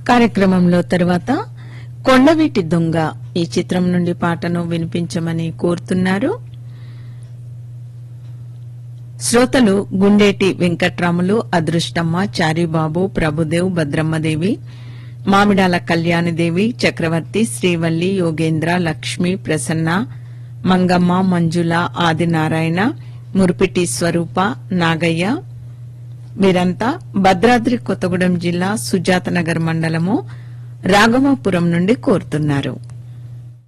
కార్యక్రమంలో తరువాత కొండవీటి దొంగ ఈ చిత్రం నుండి పాటను వినిపించమని కోరుతున్నారు శ్రోతలు గుండేటి వెంకట్రాములు అదృష్టమ్మ చారిబాబు ప్రభుదేవ్ భద్రమ్మదేవి మామిడాల కళ్యాణిదేవి చక్రవర్తి శ్రీవల్లి యోగేంద్ర లక్ష్మి ప్రసన్న మంగమ్మ మంజుల ఆదినారాయణ మురిపిటి స్వరూప నాగయ్య వీరంతా భద్రాద్రి కొత్తగూడెం జిల్లా సుజాతనగర్ మండలము రాఘవాపురం నుండి కోరుతున్నారు